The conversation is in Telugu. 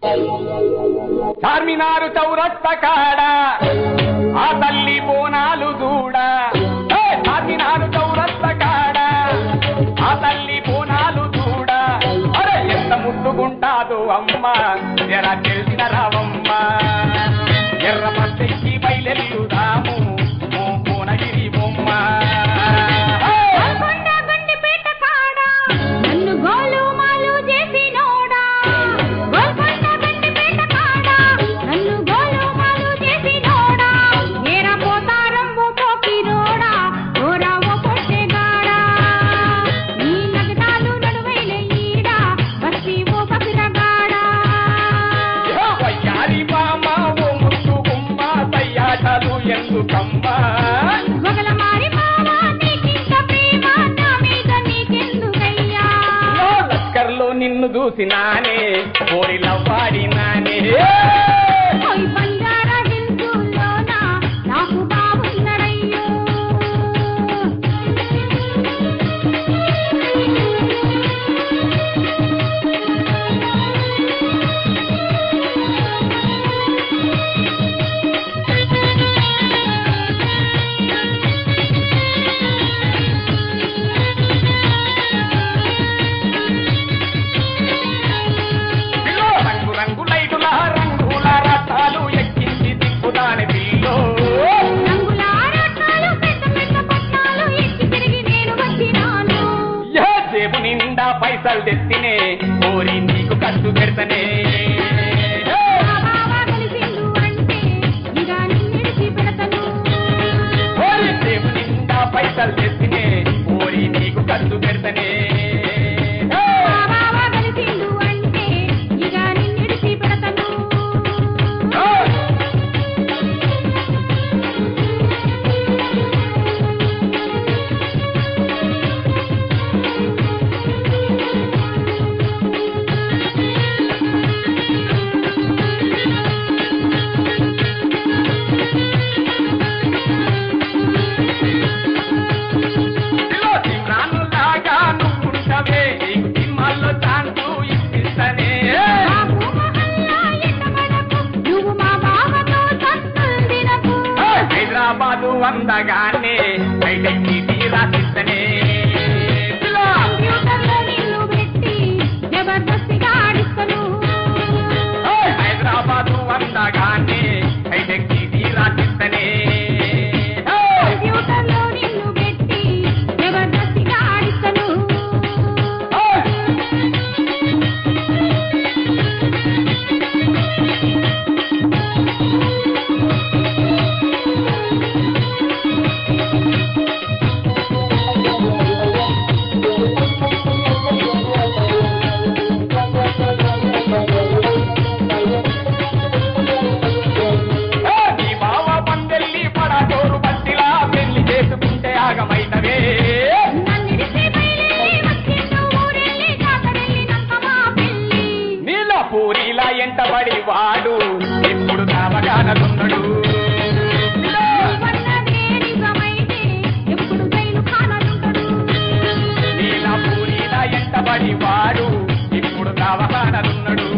చార్మినారు చౌరస్త కాడ ఆ తల్లి బోనాలు చూడ ఏ, చార్మినారు చౌరస్త కాడ ఆ తల్లి బోనాలు చూడ అరే ఎంత ముట్టుకుంటాదు అమ్మ ఎర తెలిసిన రావమ్మ ఎర్ర పచ్చకి బయలెల్లుదాము ఓ కోనగిరి బొమ్మ హే! గోల్కొండ గండిపేట కాడ నన్ను గోలు మాలు చేసినోడా గోల్కొండ గండిపేట కాడ నన్ను గోలు మాలు చేసినోడా ఏర పోతారంబు పోకిరోడా ఓరావో పొట్టెగాడా నీ నగదాలు నడువైన ఈడ బస్తి ఓ బసిరగాడా వయ్యారి బామ ఓ ముట్టు గుమ్మ సయ్యాటలు ఎందుకమ్మా మొగల మారి మావా నీకింత ప్రేమ నా మీద నీకెందుకయ్యా ఓ లష్కర్లో నిన్ను చూసినానే కోరిలవ్వాడినానే ఓయ్ బంజారా హిల్సుల్లోన నాకు బాగున్నడయ్యో పిల్లో రంగు రంగు లైటుల రంగుల రథాలు ఎక్కించి తిప్పుదాని పిల్లో రంగుల ఆరాటాలు పెద్ద పెద్ద పట్నాలు ఎక్కి తిరిగి నేను వచ్చినాను ఏ జేబు నిండా పైసలు తెచ్చినే కోరి నీకు ఖర్చు పెడతనే నా బావ కలిసిండు అంటే ఇక నిన్నిడిచి పెడతను కోరి జేబు నిండా పైసలు తెచ్చినే కోరి నీకు ఖర్చు పెడతనే నా బావ కలిసిండు అంటే ఇక నిన్నిడిచి పెడతను పిల్లో సిమ్రానులాగా నువ్వుంటవే నీకు సినిమాల్లో ఛాన్సు ఇప్పిస్తనే బాబు మహల్లా ఎట్టబడకు, నువ్వు మా బావతో సత్తుందినకు. హైదరాబాదు అందగానే బయటకి తీరాసిస్తనే కంప్యూటర్లో నిన్ను పెట్టి జబర్దస్తిగా ఆడిస్తను. హైదరాబాదు అందగానే బయటకి తీరాసిస్తనే కంప్యూటర్లో నిన్ను పెట్టి జబర్దస్తిగా ఆడిస్తను. నీ బావ పందెల్లి పడచోరు బట్టిలా పెళ్లి చేసుకుంటే ఆగమైనవే నన్నిడిసి బయలుదేరి వచ్చిండు ఊరెళ్ళి జాతరెళ్ళినాక మా పెళ్ళి. నీల పూరిలా ఎంటబడి వాడు ఎప్పుడు కావగానదున్నడు నువ్వన్నదే నిజమైతే ఎప్పుడు జైలు ఖానాలుంటడు. నీల పూరిలా ఎంటబడి వాడు ఇప్పుడు కావగానదున్నడు